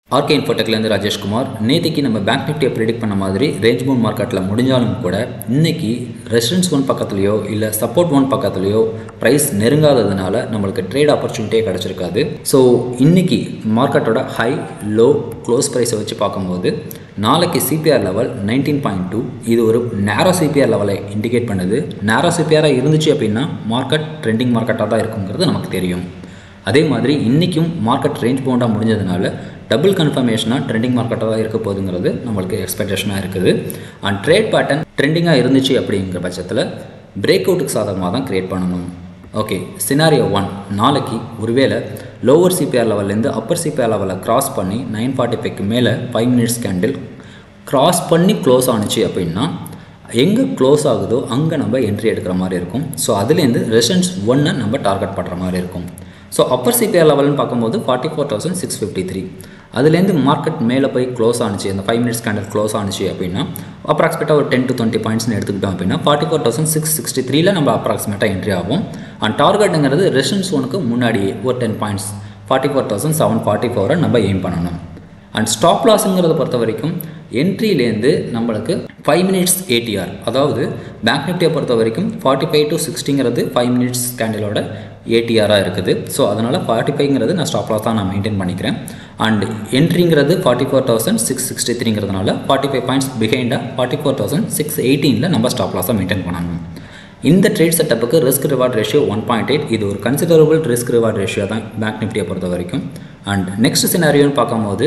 RK இன்ஃபோடெக்லேருந்து Rajeshkumar நேற்றுக்கு நம்ம bank நிஃப்டியை ப்ரிடிக்ட் பண்ண மாதிரி ரேஞ்ச் பவுன் மார்க்கெட்டில் முடிஞ்சாலும் கூட இன்னைக்கு ரெசிடென்ஸ் ஒன் பக்கத்துலையோ இல்லை சப்போர்ட் ஒன் பக்கத்துலையோ ப்ரைஸ் நெருங்காததுனால நம்மளுக்கு ட்ரேட் ஆப்பர்ச்சுனிட்டியே கிடச்சிருக்காது ஸோ இன்னைக்கு மார்க்கெட்டோட ஹை லோ க்ளோஸ் ப்ரைஸை வச்சு பார்க்கும்போது நாளைக்கு CPR level nineteen point two இது ஒரு நேரோ சிபிஆர் லெவலை இண்டிகேட் பண்ணுது நேரோ சிபிஆராக இருந்துச்சு அப்படின்னா மார்க்கெட் ட்ரெண்டிங் மார்க்கெட்டாக தான் இருக்குங்கிறது நமக்கு தெரியும் அதே மாதிரி இன்றைக்கும் மார்க்கெட் ரேஞ்ச் பவுண்டாக முடிஞ்சதுனால டபுள் கன்ஃபர்மேஷனாக ட்ரெண்டிங் மார்க்கெட்டாக தான் இருக்க போகுதுங்கிறது நம்மளுக்கு எக்ஸ்பெக்டேஷனாக இருக்குது அண்ட் ட்ரேட் பேட்டர்ன் ட்ரெண்டிங்காக இருந்துச்சு அப்படிங்கிற பட்சத்தில் பிரேக் அவுட்டுக்கு சாதகமாக தான் க்ரியேட் பண்ணணும் ஓகே சினாரியோ ஒன் நாளைக்கு ஒருவேளை லோவர் சிபிஆர் லெவல்லேருந்து அப்பர் சிபிஆர் லெவலில் கிராஸ் பண்ணி நைன் ஃபார்ட்டி ஃபைவ்க்கு மேலே ஃபைவ் மினிட்ஸ் கேண்டில் கிராஸ் பண்ணி க்ளோஸ் ஆணுச்சு அப்படின்னா எங்கே க்ளோஸ் ஆகுதோ அங்கே நம்ம என்ட்ரி எடுக்கிற மாதிரி இருக்கும் ஸோ அதுலேருந்து ரெசன்ஸ் ஒன்னை நம்ம டார்கெட் பண்ணுற மாதிரி இருக்கும் ஸோ அப்பர் சிபிஆர் லெவல்னு பார்க்கும்போது forty four thousand six fifty three அதுலேருந்து மார்க்கெட் மேலே போய் க்ளோஸ் ஆணுச்சு அந்த ஃபைவ் மினிட்ஸ் கேண்டல் க்ளோஸ் ஆணுச்சு அப்படின்னா அப்ராக்சிமேட்டாக ஒரு டென் டு டுவெண்ட்டி பாயிண்ட்ஸ்னு எடுத்துக்கிட்டோம் அப்படின்னா forty four thousand six sixty த்ரீல நம்ம அப்ராக்சிமேட்டாக என்ட்ரி ஆகும் அண்ட் டார்கெட்டுங்கிறது ரெசன்ஸ் ஒனுக்கு முன்னாடியே ஒரு ten points forty four thousand seven forty ஃபோரை நம்ம எய்ம் பண்ணணும் அண்ட் ஸ்டாப் லாஸுங்கிறத பொறுத்த வரைக்கும் என்ட்ரிலேருந்து நம்மளுக்கு ஃபைவ் மினிட்ஸ் ஏடிஆர் அதாவது பேங்க் நிஃப்டியை பொறுத்த வரைக்கும் ஃபார்ட்டி ஃபைவ் டு சிக்ஸ்டிங்கிறது ஃபைவ் மினிட்ஸ் கேண்டிலோட ஏடிஆராக இருக்குது ஸோ அதனால் ஃபார்ட்டி ஃபைவ்ங்கிறது நான் ஸ்டாப் லாஸ் தான் நான் மெயின்டைன் பண்ணிக்கிறேன் அண்ட் என்ட்ரிங்கிறது forty four thousand six sixty த்ரீங்கிறதுனால ஃபார்ட்டி ஃபைவ் பாயிண்ட்ஸ் பிஹைண்டாக ஃபார்ட்டி ஃபோர் தௌசண்ட் சிக்ஸ் எயிட்டீனில் நம்ம ஸ்டாப் லாஸை மெயின்டைன் பண்ணணும் இந்த ட்ரேட் செட்டப்புக்கு risk reward ratio one point eight இது ஒரு கன்சிடரபிள் ரிஸ்க் ரிவார்ட் ரேஷியோ தான் பேங்க் நிஃப்டியை பொறுத்த வரைக்கும் அண்ட் நெக்ஸ்ட் சினாரியோன்னு பார்க்கும்போது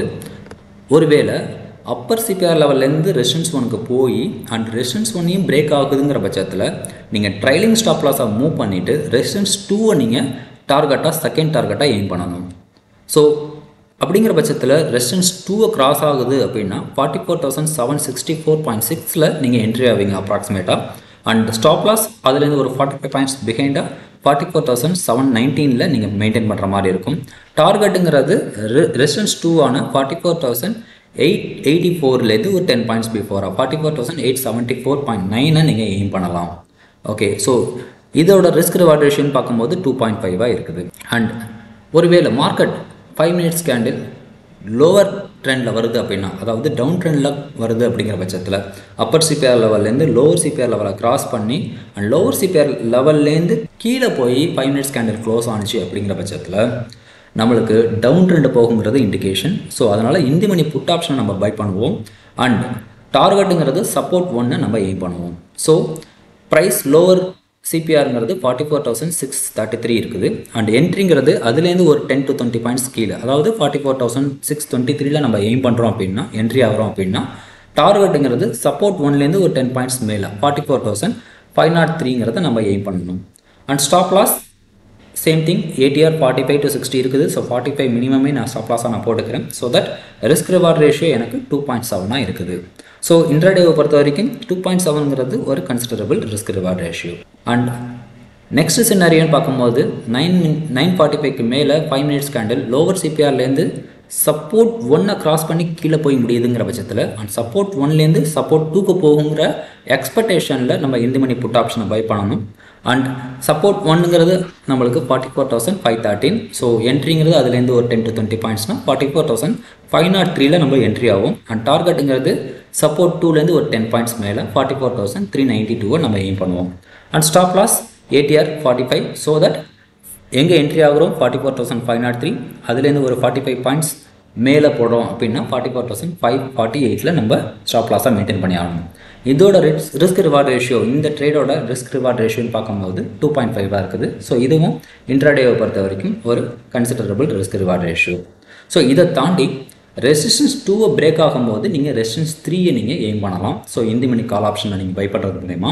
ஒருவேளை அப்பர் சிபிஆர் லெவல்லேருந்து ரெசிடன்ஸ் ஒனுக்கு போய் அண்ட் ரெசிடன்ஸ் ஒன்னையும் பிரேக் ஆகுதுங்கிற பட்சத்தில் நீங்கள் ட்ரைலிங் ஸ்டாப் லாஸாக மூவ் பண்ணிவிட்டு ரெசிடன்ஸ் டூவை நீங்கள் டார்கெட்டாக செகண்ட் டார்கெட்டாக எய்ம் பண்ணணும் ஸோ அப்படிங்கிற பட்சத்தில் ரெசிடன்ஸ் டூவை கிராஸ் ஆகுது அப்படின்னா forty four thousand seven sixty four point சிக்ஸில் நீங்கள் என்ட்ரி ஆவீங்க அப்ராக்சிமேட்டாக அண்ட் ஸ்டாப் லாஸ் அதுலேருந்து ஒரு ஃபார்ட்டி ஃபைவ் பாயிண்ட்ஸ் பிஹைண்டாக ஃபார்ட்டி ஃபோர் தௌசண்ட் செவன் நைன்டீனில் நீங்கள் மெயின்டைன் பண்ணுற மாதிரி இருக்கும் டார்கெட்டுங்கிறது ரெசிடன்ஸ் டூவான forty four thousand eight eighty ஃபோர்லேருந்து ஒரு டென் பாயிண்ட்ஸ் பிஃபோராக forty four thousand eight seventy four point நைனை நீங்கள் எய்ம் பண்ணலாம் ஓகே ஸோ இதோட ரிஸ்க் ரிவார்ட் ரேஷியோன்னு பார்க்கும்போது டூ பாயிண்ட் ஃபைவாக இருக்குது அண்ட் ஒருவேளை market five minutes candle lower ட்ரெண்டில் வருது அப்படின்னா அதாவது டவுன் ட்ரெண்டில் வருது அப்படிங்கிற பட்சத்தில் அப்பர் சிபிஆர் லெவல்லேருந்து லோவர் சிபிஆர் லெவலை கிராஸ் பண்ணி அண்ட் லோவர் சிபிஆர் லெவல்லேருந்து கீழே போய் ஃபைவ் மினிட்ஸ் கேண்டில் க்ளோஸ் ஆனிச்சு அப்படிங்கிற பட்சத்தில் நம்மளுக்கு டவுன் ட்ரெண்டு போகுங்கிறது இண்டிகேஷன் ஸோ அதனால் இந்தி மணி புட் ஆப்ஷனை நம்ம பை பண்ணுவோம் அண்ட் டார்கெட்டுங்கிறது சப்போர்ட் ஒன்னை நம்ம எய்ம் பண்ணுவோம் ஸோ ப்ரைஸ் லோவர் சிபிஆருங்கிறது forty four thousand six thirty three இருக்குது அண்ட் என்ட்ரிங்கிறது அதுலேருந்து ஒரு டென் டு டுவெண்ட்டி பாயிண்ட்ஸ் கீழே அதாவது forty four thousand six twenty த்ரீல நம்ம எய்ம் பண்ணுறோம் அப்படின்னா என்ட்ரி ஆகிறோம் அப்படின்னா டார்கெட்டுங்கிறது சப்போர்ட் ஒன்லேருந்து ஒரு டென் பாயிண்ட்ஸ் மேலே forty four thousand five naught த்ரீங்கிறத நம்ம எய்ம் பண்ணணும் and stop loss same thing ATR forty five to sixty இருக்குது ஸோ ஃபார்ட்டி ஃபைவ் மினிமமே நான் ஸ்டாப் லாஸாக நான் போட்டுக்கிறேன் so that risk reward ratio எனக்கு டூ பாயிண்ட் செவனாக இருக்குது ஸோ இன்ட்ராடேவை பொறுத்த வரைக்கும் டூ பாயிண்ட் செவனுங்கிறது ஒரு considerable risk reward ratio and next சின்னாரியோன்னு பார்க்கும்போது நைன் மின் நைன் ஃபார்ட்டி ஃபைவ்க்கு மேலே ஃபைவ் மினிட்ஸ் கேண்டில் லோவர் சிபிஆர்லேருந்து சப்போர்ட் ஒன்னை கிராஸ் பண்ணி கீழே போய் முடியுதுங்கிற பட்சத்தில் அண்ட் சப்போர்ட் ஒன்லேருந்து சப்போர்ட் டூக்கு போகுங்கிற எக்ஸ்பெக்டேஷனில் நம்ம இந்தி மணி புட் ஆப்ஷனை பை பண்ணணும் அண்ட் சப்போர்ட் ஒன்னுங்கிறது நம்மளுக்கு forty four thousand five thirteen so என்ட்ரிங்கிறது அதுலேருந்து ஒரு டென் டு டுவெண்ட்டி பாயிண்ட்ஸ்னால் forty four thousand five naught த்ரீல நம்ம என்ட்ரி ஆகும் அண்ட் டார்கெட்டுங்கிறது சப்போர்ட் டூலேருந்து ஒரு டென் பாயிண்ட்ஸ் மேலே forty four thousand three ninety டூவை நம்ம எய்ம் பண்ணுவோம் and stop loss ATR forty five so that எங்கே என்ட்ரி ஆகிறோம் forty four thousand five naught three அதுலேருந்து ஒரு ஃபார்ட்டி ஃபைவ் பாயிண்ட்ஸ் மேலே போடுறோம் அப்படின்னா forty four thousand five forty எயிட்டில் நம்ம ஸ்டாப் லாஸாக மெயின்டைன் பண்ணி ஆகணும் இதோட ரிஸ்க் ரிஸ்க் ரிவார்ட் ரேஷியோ இந்த ட்ரேடோட ரிஸ்க் ரிவார்ட் ரேஷியோன்னு பார்க்கும்போது டூ பாயிண்ட் ஃபைவாக இருக்குது ஸோ இதுவும் இன்ட்ராடேவை பொறுத்த வரைக்கும் ஒரு considerable risk reward ratio so இதை தாண்டி ரெசிஸ்டன்ஸ் டூவை பிரேக் ஆகும்போது நீங்கள் ரெசிஸ்டன்ஸ் த்ரீயை நீங்கள் எய்ம் பண்ணலாம் ஸோ இந்தி மணி கால் ஆப்ஷனை நீங்கள் பை பண்ணுறது மூலயமா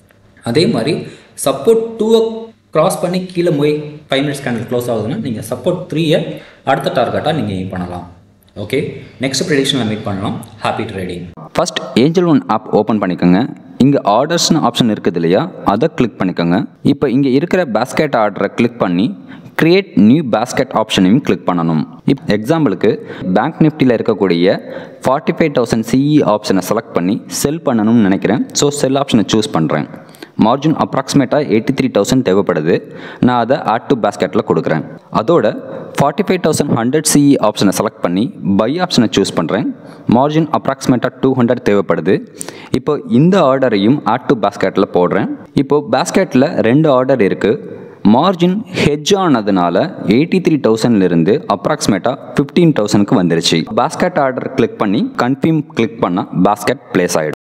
அதே மாதிரி சப்போர்ட் டூவை கிராஸ் பண்ணி கீழே போய் ஃபைவ் மினிட்ஸ் கேண்டில் க்ளோஸ் ஆகுதுன்னா நீங்கள் சப்போர்ட் த்ரீயை அடுத்த டார்கெட்டாக நீங்கள் எய்ம் பண்ணலாம் ஓகே நெக்ஸ்ட் ப்ரெடிக்ஷனில் மீட் பண்ணலாம் happy trading first angel one app open பண்ணிக்கோங்க இங்கே ஆர்டர்ஸ்னு ஆப்ஷன் இருக்குது இல்லையா அதை கிளிக் பண்ணிக்கோங்க இப்போ இங்கே இருக்கிற பேஸ்கெட் ஆர்டரை கிளிக் பண்ணி கிரியேட் நியூ பேஸ்கெட் ஆப்ஷனையும் கிளிக் பண்ணணும் இப் எக்ஸாம்பிளுக்கு பேங்க் நிஃப்டியில் இருக்கக்கூடிய ஃபார்ட்டி ஃபைவ் தௌசண்ட் சிஇ ஆப்ஷனை செலக்ட் பண்ணி செல் பண்ணணும்னு நினைக்கிறேன் ஸோ செல் ஆப்ஷனை சூஸ் பண்ணுறேன் மார்ஜின் அப்ராக்சிமேட்டாக எயிட்டி த்ரீ தௌசண்ட் தேவைப்படுது நான் அதை ஆட் டு பேஸ்கெட்டில் கொடுக்குறேன் அதோட forty five thousand hundred CE ஆப்ஷனை செலக்ட் பண்ணி பை ஆப்ஷனை சூஸ் பண்ணுறேன் மார்ஜின் அப்ராக்சிமேட்டாக டூ ஹண்ட்ரட் தேவைப்படுது இப்போ இந்த ஆர்டரையும் ஆட் டு பேஸ்கெட்டில் போடுறேன் இப்போ பேஸ்கெட்டில் ரெண்டு ஆர்டர் இருக்குது மார்ஜின் ஹெஜ் ஆனதுனால எயிட்டி த்ரீ தௌசண்ட்லேருந்து அப்ராக்சிமேட்டாக ஃபிஃப்டீன் தௌசண்ட்க்கு வந்துருச்சு பாஸ்கெட் ஆர்டர் கிளிக் பண்ணி கன்ஃபியூம் கிளிக் பண்ணால் பாஸ்கெட் பிளேஸ் ஆகிடும்